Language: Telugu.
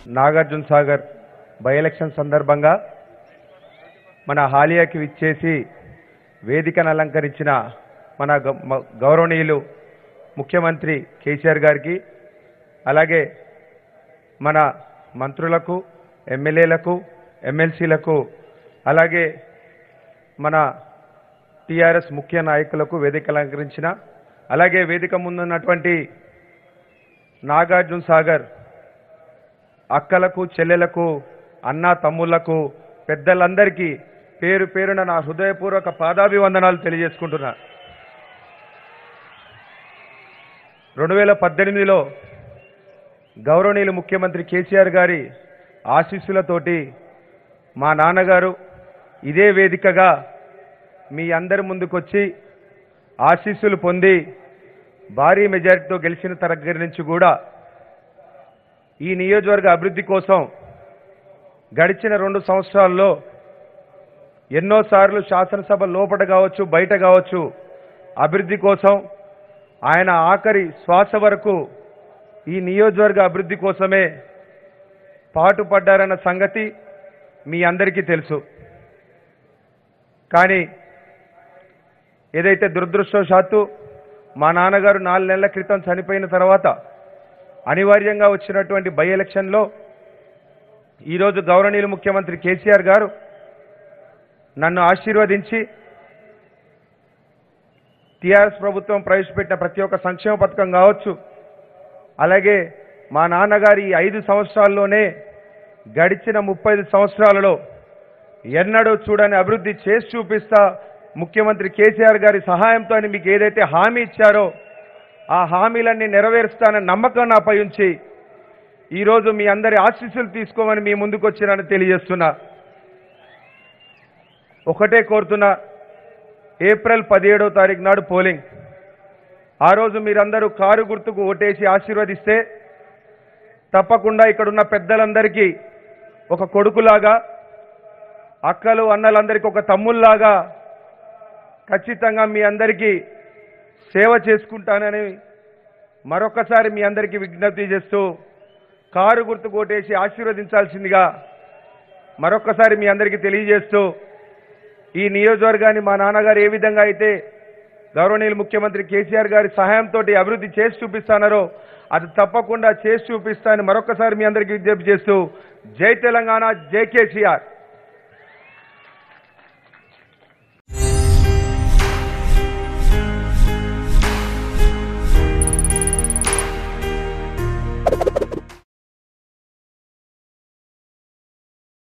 నాగార్జున సాగర్ బై ఎలక్షన్ సందర్భంగా మన హాలియాకి విచ్చేసి వేదికను అలంకరించిన మన గ- మ- గౌరవనీయులు ముఖ్యమంత్రి కేసీఆర్ గారికి అలాగే మన మంత్రులకు ఎమ్మెల్యేలకు ఎమ్మెల్సీలకు అలాగే మన టిఆర్ఎస్ ముఖ్య నాయకులకు వేదిక అలంకరించిన అలాగే వేదిక ముందున్నటువంటి నాగార్జున సాగర్ అక్కలకు చెల్లెలకు అన్న తమ్ముళ్లకు పెద్దలందరికీ పేరు పేరున నా హృదయపూర్వక పాదాభివందనాలు తెలియజేసుకుంటున్నా రెండు వేల పద్దెనిమిదిలో గౌరవనీయులు ముఖ్యమంత్రి కేసీఆర్ గారి ఆశీస్సులతోటి మా నాన్నగారు ఇదే వేదికగా మీ అందరి ముందుకొచ్చి ఆశీస్సులు పొంది భారీ మెజారిటీతో గెలిచిన దగ్గర నుంచి కూడా ఈ నియోజకవర్గ అభివృద్ధి కోసం గడిచిన రెండు సంవత్సరాల్లో ఎన్నోసార్లు శాసనసభ లోపల కావచ్చు బయట కావచ్చు అభివృద్ధి కోసం ఆయన ఆఖరి శ్వాస వరకు ఈ నియోజకవర్గ అభివృద్ధి కోసమే పాటుపడ్డారన్న సంగతి మీ అందరికీ తెలుసు కానీ ఏదైతే దురదృష్టవశాత్తు మా నాన్నగారు నాలుగు నెలల క్రితం చనిపోయిన తర్వాత అనివార్యంగా వచ్చినటువంటి బై ఎలక్షన్లో ఈరోజు గౌరవనీయులు ముఖ్యమంత్రి కేసీఆర్ గారు నన్ను ఆశీర్వదించి టీఆర్ఎస్ ప్రభుత్వం ప్రవేశపెట్టిన ప్రతి ఒక్క సంక్షేమ పథకం కావచ్చు అలాగే మా నాన్నగారి ఈ ఐదు సంవత్సరాల్లోనే గడిచిన ముప్పై ఐదు సంవత్సరాలలో ఎన్నడూ చూడని అభివృద్ధి చేసి చూపిస్తా ముఖ్యమంత్రి కేసీఆర్ గారి సహాయంతో అని మీకు ఏదైతే హామీ ఇచ్చారో ఆ హామీలన్నీ నెరవేరుస్తానని నమ్మకం నాపై ఉంచి ఈరోజు మీ అందరి ఆశీస్సులు తీసుకోమని మీ ముందుకు వచ్చినని తెలియజేస్తున్నా ఒకటే కోరుతున్నా ఏప్రిల్ పదిహేడో తారీఖు నాడు పోలింగ్ ఆ రోజు మీరందరూ కారు గుర్తుకు ఓటేసి ఆశీర్వదిస్తే తప్పకుండా ఇక్కడున్న పెద్దలందరికీ ఒక కొడుకులాగా అక్కలు అన్నలందరికీ ఒక తమ్ముల్లాగా ఖచ్చితంగా మీ అందరికీ సేవ చేసుకుంటానని మరొకసారి మీ అందరికీ విజ్ఞప్తి చేస్తూ కారు గుర్తు కొట్టేసి ఆశీర్వదించాల్సిందిగా మరొకసారి మీ అందరికీ తెలియజేస్తూ ఈ నియోజకవర్గాన్ని మా నాన్నగారు ఏ విధంగా అయితే గౌరవనీయులు ముఖ్యమంత్రి కేసీఆర్ గారి సహాయంతో అభివృద్ధి చేసి చూపిస్తానారో అది తప్పకుండా చేసి చూపిస్తానని మరొకసారి మీ అందరికీ విజ్ఞప్తి చేస్తూ జై తెలంగాణ జై కేసీఆర్